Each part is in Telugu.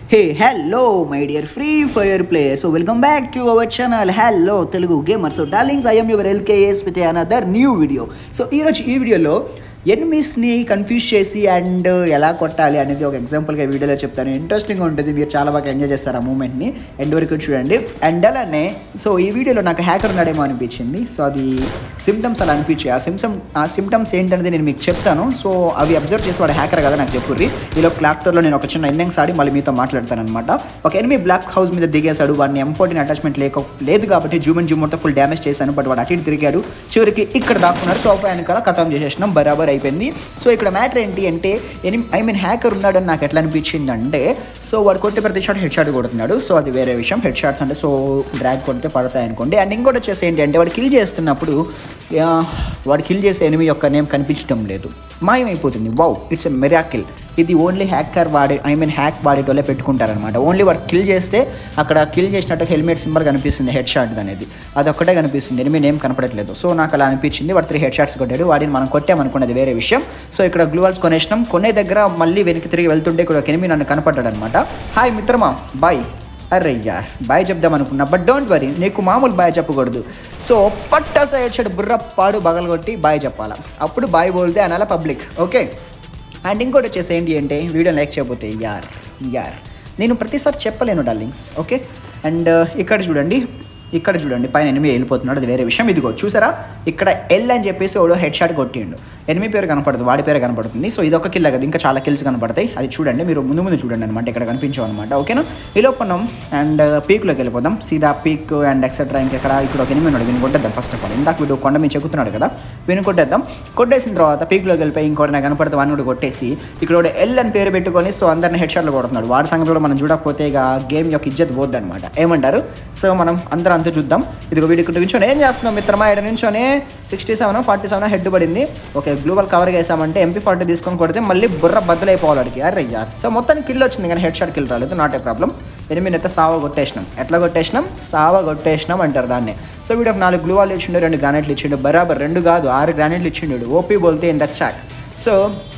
hey hello my dear free fire player so welcome back to our channel hello Telugu gamer so darlings I'm your LKS with another new video so ఈరోజు ఈ వీడియోలో ఎనిమిస్ని కన్ఫ్యూజ్ చేసి అండ్ ఎలా కొట్టాలి అనేది ఒక ఎగ్జాంపుల్గా వీడియోలో చెప్తాను ఇంట్రెస్టింగ్ ఉంటుంది మీరు చాలా బాగా ఎంజాయ్ చేస్తారు ఆ మూమెంట్ని ఎండ్ వరకు చూడండి అండ్ అలానే సో ఈ వీడియోలో నాకు హ్యాకర్ ఉన్నాడేమో అనిపించింది సో అది సిమ్టమ్స్ అలా అనిపించాయి ఆ సిమ్టమ్ ఆ సిమ్టమ్స్ ఏంటనేది నేను మీకు చెప్తాను సో అవి అబ్జర్వ్ చేసి వాడు హ్యాకర్ కదా నాకు చెప్పుర్రి ఈలో క్లాక్టర్లో నేను ఒక చిన్న ఇన్నింగ్స్ ఆడి మళ్ళీ మీతో మాట్లాడతాను అనమాట ఒక ఎనిమిది బ్లాక్ హౌస్ మీద దిగేశాడు వాడిని ఎం ఫోర్టీన్ అటాచ్మెంట్ లేక లేదు కాబట్టి జూమ్ అండ్ జూమ్ మొత్తం ఫుల్ డ్యామేజ్ చేశాను బట్ వాడు అటు ఇటు తిరిగాడు చివరికి ఇక్కడ దాక్కున్నారు సోఫా వెనకాల కథం చేసేసినాం బరాబర్ అయిపోయింది సో ఇక్కడ మ్యాటర్ ఏంటి అంటే ఎని ఐ మీన్ హ్యాకర్ ఉన్నాడని నాకు ఎట్లా అనిపించింది అంటే సో వాడు కొట్టే ప్రతి షాట్ హెడ్ షాట్ కొడుతున్నాడు సో అది వేరే విషయం హెడ్ షాట్స్ అంటే సో డ్రాగ్ కొడితే పడతాయి అనుకోండి అండ్ ఇంకోటి వచ్చేసి ఏంటి అంటే వాడు కిల్ చేస్తున్నప్పుడు ఆ, వాడు కిల్ చేసే ఎనిమి యొక్క నేమ్ కనిపించడం లేదు మాయమైపోతుంది వావ్ ఇట్స్ ఎ మెరాకిల్ ఇది ఓన్లీ హ్యాకర్ వాడే ఐ మీన్ హ్యాక్ వాడేటోళ్ళే పెట్టుకుంటారనమాట ఓన్లీ వాడు కిల్ చేస్తే అక్కడ కిల్ చేసినట్టు హెల్మెట్ సింబల్ కనిపిస్తుంది హెడ్ షాట్ అనేది అది ఒక్కటే కనిపిస్తుంది ఎనిమిది నేమ్ కనపడట్లేదు సో నాకు అలా అనిపించింది వాడు త్రీ హెడ్ షాట్స్ కొట్టాడు వాడిని మనం కొట్టామనుకున్నది వేరే విషయం సో ఇక్కడ గ్లూవాల్స్ కొనేసినాం కొనే దగ్గర మళ్ళీ వెనక్కి తిరిగి వెళ్తుంటే ఇక్కడ ఒక ఎనిమిది నన్ను కనపడ్డాడు అనమాట హాయ్ మిత్రమా బాయ్ అరే యార్ బాయ్ చెప్దాం అనుకున్నా బట్ డోంట్ వరీ నీకు మామూలు బాయ్ చెప్పకూడదు సో పట్టా సైడ్ బుర్ర పాడు బగలగొట్టి బాయ్ చెప్పాలా అప్పుడు బాయ్ బోల్తే అనాల పబ్లిక్ ఓకే అండ్ ఇంకోటి వచ్చేసి ఏంటి అంటే వీడియో లైక్ చేయకపోతే యార్ యార్ నేను ప్రతిసారి చెప్పలేను డార్లింగ్స్ ఓకే అండ్ ఇక్కడ చూడండి ఇక్కడ చూడండి పైన ఎనిమిది వెళ్ళిపోతున్నాడు అది వేరే విషయం ఇదిగో చూసారా ఇక్కడ ఎల్ అని చెప్పేసి ఓడో హెడ్ షాట్ కొట్టిండు ఎనిమిది పేరు కనపడదు వాడి పేరు కనపడుతుంది సో ఇది ఒక కిల్ కదా ఇంకా చాలా కిల్స్ కనపడతాయి అది చూడండి మీరు ముందు ముందు చూడండి అనమాట ఇక్కడ కనిపించవు అనమాట ఓకేనా ఈ లోపల అండ్ పీక్లోకి వెళ్ళిపోదాం సీదా పీక్ అండ్ ఎక్సెట్రా ఇంకెక్కడ ఇక్కడ ఒక ఎనిమిది ఉన్నాడు వీని కొట్టేద్దాం ఫస్ట్ ఆఫ్ ఆల్ ఇందాక వీడు కొండ మీద చెక్కుతున్నాడు కదా వీని కొట్టేద్దాం కొట్టేసిన తర్వాత పీక్లోకి వెళ్ళిపోయి ఇంకోటి నాకు కనపడితే వాడిని కూడా కొట్టేసి ఇక్కడ ఒక ఎల్ అని పేరు పెట్టుకొని సో అందరిని హెడ్ షాట్లు కొడుతున్నాడు వాడి సంగతి కూడా మనం చూడకపోతే ఇక గేమ్ యొక్క ఇజ్జత్ పోద్ది అనమాట ఏమంటారు సో మనం అందరం అంతా చూద్దాం ఇదిగో వీడి ఇక్కడ నుంచొని ఏం చేస్తున్నాం మిత్రమా ఇక్కడ నుంచొని sixty seven forty seven head పడింది ఓకే గ్లూవల్ కవర్ వేసామంటే ఎంపీ ఫార్టీ తీసుకొని కొడితే మళ్ళీ బుర్ర బద్దలైపోవాలి వాడికి అరే యార్ సో మొత్తానికి కిల్ వచ్చింది కానీ హెడ్ షాట్ కిల్ రాలేదు నాట్ ఏ ప్రాబ్లం ఎనిమిది అయితే సావ కొట్టేసినాం ఎట్లా కొట్టేసినాం సావ కొట్టేసినాం అంటారు దాన్ని సో వీడు ఒక నాలుగు గ్లూవాలు ఇచ్చిండు రెండు గ్రానైట్లు ఇచ్చిండు బరాబర్ రెండు కాదు ఆరు గ్రానైట్లు ఇచ్చిండు ఓపీ బోల్తే ఇన్ దట్ చాట్ సో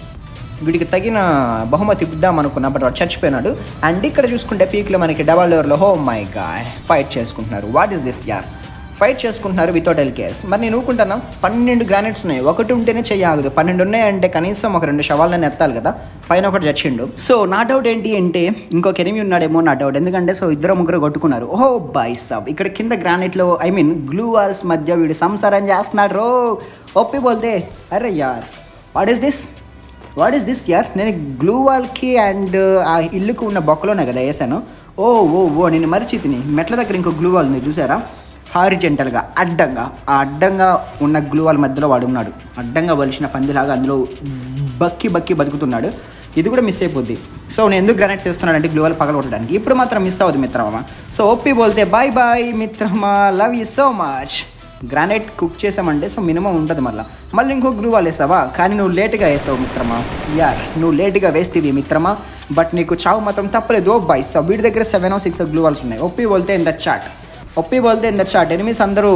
వీడికి తగిన బహుమతి ఇద్దాం అనుకున్నా బట్ వాడు చచ్చిపోయినాడు అండ్ ఇక్కడ చూసుకుంటే పీక్లో మనకి డబల్ ఓవర్లో హో మై గాడ్ ఫైట్ చేసుకుంటున్నారు వాట్ ఈస్ దిస్ యార్ ఫైట్ చేసుకుంటున్నారు వితౌట్ ఎల్కేఎస్ మరి నేను ఊరుకుంటాను పన్నెండు గ్రానైట్స్ ఉన్నాయి ఒకటి ఉంటేనే చెయ్యాలి పన్నెండు ఉన్నాయంటే కనీసం ఒక రెండు శవాలను ఎత్తాలి కదా పైన ఒకటి చచ్చిండు సో నా డౌట్ ఏంటి అంటే ఇంకొక ఎనిమి ఉన్నాడేమో నా డౌట్ ఎందుకంటే సో ఇద్దరు ముగ్గురు కొట్టుకున్నారు ఓహో బాయ్ సాబ్ ఇక్కడ కింద గ్రానైట్లో ఐ మీన్ గ్లూ వాల్స్ మధ్య వీడు సంసారం చేస్తున్నాడు రో ఒప్పి బోల్తే అరే యార్ what is this what is this యార్ నేను గ్లూ వాల్కి అండ్ ఆ ఇల్లుకు ఉన్న బొక్కలోనే కదా వేసాను ఓ ఓ ఓ నేను మరిచి తిని మెట్ల దగ్గర ఇంకో గ్లూ వాల్ ఉంది చూసారా హారిజెంటల్గా అడ్డంగా ఆ అడ్డంగా ఉన్న గ్లూ వాల్ మధ్యలో వాడు ఉన్నాడు అడ్డంగా వలిసిన పందిలాగా అందులో బక్కి బక్కి బతుకుతున్నాడు ఇది కూడా మిస్ అయిపోద్ది సో నేను ఎందుకు గ్రానైట్స్ చేస్తున్నానంటే గ్లూ వాల్ పగలగొట్టడానికి ఇప్పుడు మాత్రం మిస్ అవ్వదు మిత్రమా సో ఓపీ బోల్తే బాయ్ బాయ్ మిత్రమా love you so much granite cook చేసామంటే సో మినిమం ఉంటుంది మళ్ళీ మళ్ళీ ఇంకో గ్లూ వాల్ వేసావా కానీ నువ్వు లేట్గా వేసావు మిత్రమా యార్ నువ్వు లేట్గా వేస్తేవి మిత్రమా బట్ నీకు చావు మాత్రం తప్పలేదు ఓ బై సో వీడి దగ్గర సెవెన్ సిక్స్ గ్లూ వాల్స్ ఉన్నాయి ఒప్పి బోల్తే ఇన్ ద చాట్ ఒప్పి బోల్తే ఇన్ ద చాట్ ఎనిమిస్ అందరూ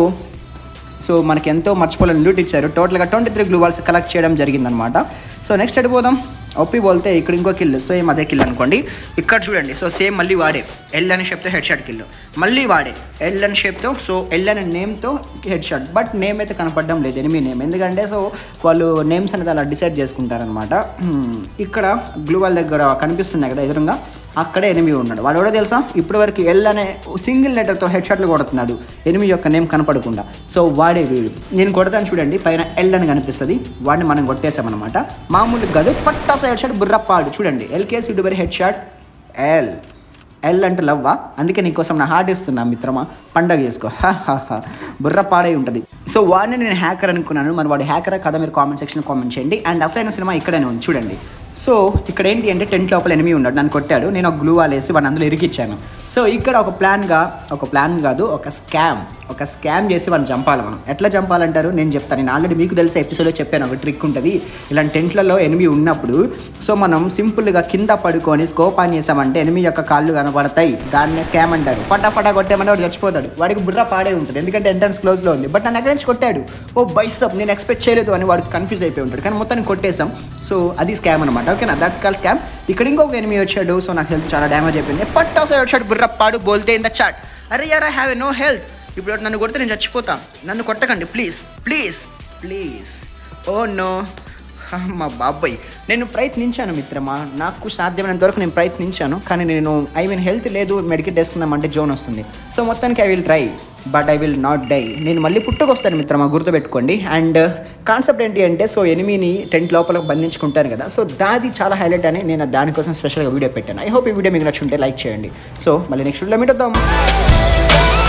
సో మనకి ఎంతో మర్చిపోలేని లూట్ ఇచ్చారు టోటల్గా twenty three glue walls collect చేయడం జరిగిందనమాట సో నెక్స్ట్ ఎడిపోదాం ఒప్పి బోల్తే ఇక్కడ ఇంకో కిల్ సేమ్ అదే కిల్ అనుకోండి ఇక్కడ చూడండి సో సేమ్ మళ్ళీ వాడే ఎల్ అనే షేప్తో హెడ్ షాట్ కిల్ మళ్ళీ వాడే ఎల్ అనే షేప్తో సో ఎల్ అనే నేమ్తో హెడ్ షాట్ బట్ నేమ్ అయితే కనపడడం లేదు ఎనిమి నేమ్ ఎందుకంటే సో వాళ్ళు నేమ్స్ అనేది అలా డిసైడ్ చేసుకుంటారనమాట ఇక్కడ గ్లూ వాల్ దగ్గర కనిపిస్తున్నాయి కదా ఎదురుగా అక్కడే ఎనిమి ఉన్నాడు వాడు ఎవడో తెలుసా ఇప్పటి వరకు ఎల్ అనే సింగిల్ లెటర్తో హెడ్ షాట్లు కొడుతున్నాడు ఎనిమి యొక్క నేమ్ కనపడకుండా సో వాడే వీడు నేను కొడతాను చూడండి పైన ఎల్ అని కనిపిస్తుంది వాడిని మనం కొట్టేసామన్నమాట మామూలు కాదు పట్టా హెడ్ షాట్ బుర్రప్పాడు చూడండి ఎల్కేసి ఇటుబరి హెడ్ షాట్ ఎల్ ఎల్ అంటే లవ్వా అందుకే నీకోసం నా హార్ట్ ఇస్తున్నా మిత్రమా పండగ చేసుకో హా హా హా బుర్ర పాడై ఉంటుంది సో వాడిని నేను హ్యాకర్ అనుకున్నాను మరి వాడు హ్యాకర్ కదా మీరు కామెంట్ సెక్షన్ కామెంట్ చేయండి అండ్ అసైన సినిమా ఇక్కడనే ఉంది చూడండి సో ఇక్కడ ఏంటి అంటే టెంట్ లోపల ఎనిమి ఉన్నాడు నన్ను కొట్టాడు నేను ఒక గ్లూ వాలేసి వాడిని అందులో ఇరికిచ్చాను సో ఇక్కడ ఒక ప్లాన్గా ఒక ప్లాన్ కాదు ఒక స్కామ్ ఒక స్కామ్ చేసి వాడిని చంపాలి మనం ఎట్లా చంపాలంటారు నేను చెప్తాను నేను ఆల్రెడీ మీకు తెలిసే ఎపిసోడ్లో చెప్పాను ఒక ట్రిక్ ఉంటుంది ఇలాంటి టెంట్లలో ఎనిమి ఉన్నప్పుడు సో మనం సింపుల్గా కింద పడుకొని స్కోప్ ఆన్ చేసామంటే ఎనిమి యొక్క కాళ్ళు కనపడతాయి దాన్నే స్కామ్ అంటారు ఫటాఫటా కొట్టామంటే వాడు చచ్చిపోతాడు వాడికి బుర్ర పాడే ఉంటుంది ఎందుకంటే ఎంట్రన్స్ క్లోజ్లో ఉంది బట్ నన్ను ఎక్కడి నుంచి కొట్టాడు ఓ బైసప్ నేను ఎక్స్పెక్ట్ చేయలేదు అని వాడు కన్ఫ్యూజ్ అయిపోయి ఉంటాడు కానీ మొత్తాన్ని కొట్టేసాం సో అది స్కామ్ అనమాట అనమాట ఓకేనా దట్స్ కాల్ స్కామ్ ఇక్కడ ఇంకొక ఎనిమి వచ్చాడు సో నాకు హెల్త్ చాలా డ్యామేజ్ అయిపోయింది పట్టాసే వచ్చాడు బుర్రప్పాడు బోల్తే ఇన్ ద చాట్ అరే యార్ I have a no health ఇప్పుడు నన్ను కొడితే నేను చచ్చిపోతా నన్ను కొట్టకండి please please please oh no మా బాబాయ్ నేను ప్రయత్నించాను మిత్రమా నాకు సాధ్యమైనంత వరకు నేను ప్రయత్నించాను కానీ నేను ఐ మీన్ హెల్త్ లేదు మెడికేట్ వేసుకుందామంటే జోన్ వస్తుంది సో మొత్తానికి I will try but I will not die నేను మళ్ళీ పుట్టుకొస్తాను మిత్రమా గుర్తుపెట్టుకోండి అండ్ కాన్సెప్ట్ ఏంటి అంటే సో ఎనిమిని టెంట్ లోపల బంధించుకుంటాను కదా సో దాది చాలా హైలైట్ అని నేను దానికోసం స్పెషల్గా వీడియో పెట్టాను ఐ హోప్ ఈ వీడియో మీకు నచ్చుంటే లైక్ చేయండి సో మళ్ళీ నెక్స్ట్ వీడియో మీట్ వద్దాం